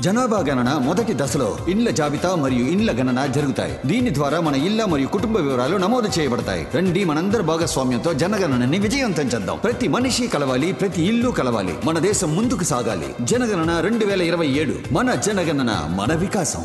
జనాభా గణన మొదటి దశలో ఇండ్ల జాబితా మరియు ఇండ్ల గణన జరుగుతాయి దీని ద్వారా మన ఇళ్ల మరియు కుటుంబ వివరాలు నమోదు చేయబడతాయి రండి మనందరి భాగస్వామ్యంతో జనగణనని విజయవంతం చేద్దాం ప్రతి మనిషి కలవాలి ప్రతి ఇల్లు కలవాలి మన దేశం ముందుకు సాగాలి జనగణన రెండు వేల ఇరవై ఏడు మన జనగణన మన వికాసం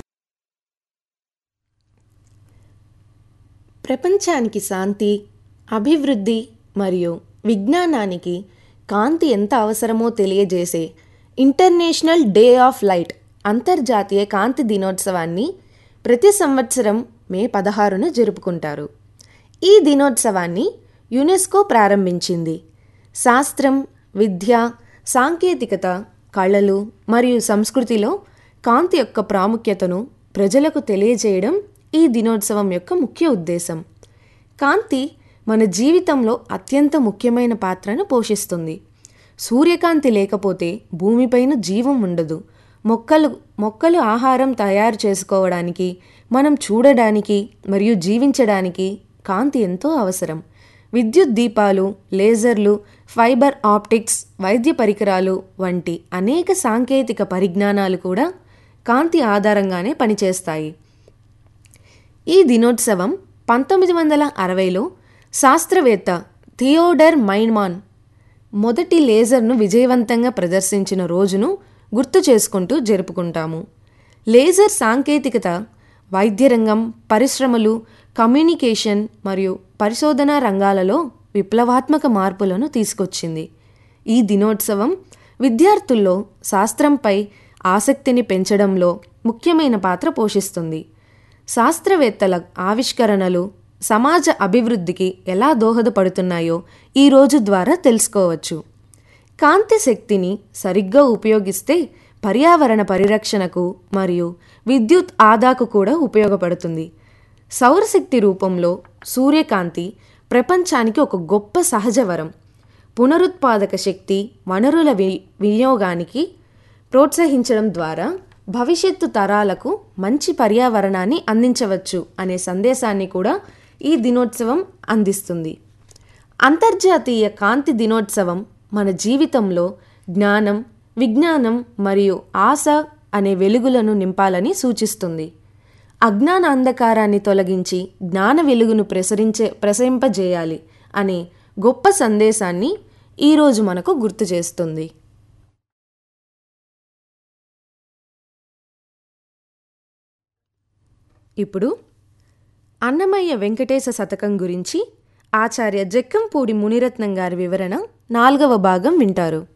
ప్రపంచానికి శాంతి అభివృద్ధి మరియు విజ్ఞానానికి కాంతి ఎంత అవసరమో తెలియజేసే ఇంటర్నేషనల్ డే ఆఫ్ లైట్ అంతర్జాతీయ కాంతి దినోత్సవాన్ని ప్రతి సంవత్సరం మే పదహారున జరుపుకుంటారు ఈ దినోత్సవాన్ని యునెస్కో ప్రారంభించింది శాస్త్రం విద్య సాంకేతికత కళలు మరియు సంస్కృతిలో కాంతి యొక్క ప్రాముఖ్యతను ప్రజలకు తెలియజేయడం ఈ దినోత్సవం యొక్క ముఖ్య ఉద్దేశం కాంతి మన జీవితంలో అత్యంత ముఖ్యమైన పాత్రను పోషిస్తుంది సూర్యకాంతి లేకపోతే భూమిపైన జీవం ఉండదు మొక్కలు మొక్కలు ఆహారం తయారు చేసుకోవడానికి మనం చూడడానికి మరియు జీవించడానికి కాంతి ఎంతో అవసరం విద్యుత్ దీపాలు లేజర్లు ఫైబర్ ఆప్టిక్స్ వైద్య పరికరాలు వంటి అనేక సాంకేతిక పరిజ్ఞానాలు కూడా కాంతి ఆధారంగానే పనిచేస్తాయి ఈ దినోత్సవం పంతొమ్మిది వందల అరవైలో శాస్త్రవేత్త థియోడర్ మైన్మాన్ మొదటి లేజర్ను విజయవంతంగా ప్రదర్శించిన రోజును గుర్తు చేసుకుంటూ జరుపుకుంటాము లేజర్ సాంకేతికత వైద్య రంగం పరిశ్రమలు కమ్యూనికేషన్ మరియు పరిశోధన రంగాలలో విప్లవాత్మక మార్పులను తీసుకొచ్చింది ఈ దినోత్సవం విద్యార్థుల్లో శాస్త్రంపై ఆసక్తిని పెంచడంలో ముఖ్యమైన పాత్ర పోషిస్తుంది శాస్త్రవేత్తల ఆవిష్కరణలు సమాజ అభివృద్ధికి ఎలా దోహదపడుతున్నాయో ఈ రోజు ద్వారా తెలుసుకోవచ్చు కాంతి శక్తిని సరిగ్గా ఉపయోగిస్తే పర్యావరణ పరిరక్షణకు మరియు విద్యుత్ ఆదాకు కూడా ఉపయోగపడుతుంది సౌరశక్తి రూపంలో సూర్యకాంతి ప్రపంచానికి ఒక గొప్ప సహజ వరం పునరుత్పాదక శక్తి వనరుల వి వినియోగానికి ప్రోత్సహించడం ద్వారా భవిష్యత్తు తరాలకు మంచి పర్యావరణాన్ని అందించవచ్చు అనే సందేశాన్ని కూడా ఈ దినోత్సవం అందిస్తుంది అంతర్జాతీయ కాంతి దినోత్సవం మన జీవితంలో జ్ఞానం విజ్ఞానం మరియు ఆశ అనే వెలుగులను నింపాలని సూచిస్తుంది అజ్ఞాన అంధకారాన్ని తొలగించి జ్ఞాన వెలుగును ప్రసరించే ప్రసరింపజేయాలి అనే గొప్ప సందేశాన్ని ఈరోజు మనకు గుర్తు చేస్తుంది ఇప్పుడు అన్నమయ్య వెంకటేశ శతకం గురించి ఆచార్య జక్కంపూడి మునిరత్నం గారి వివరణ నాలుగవ భాగం వింటారు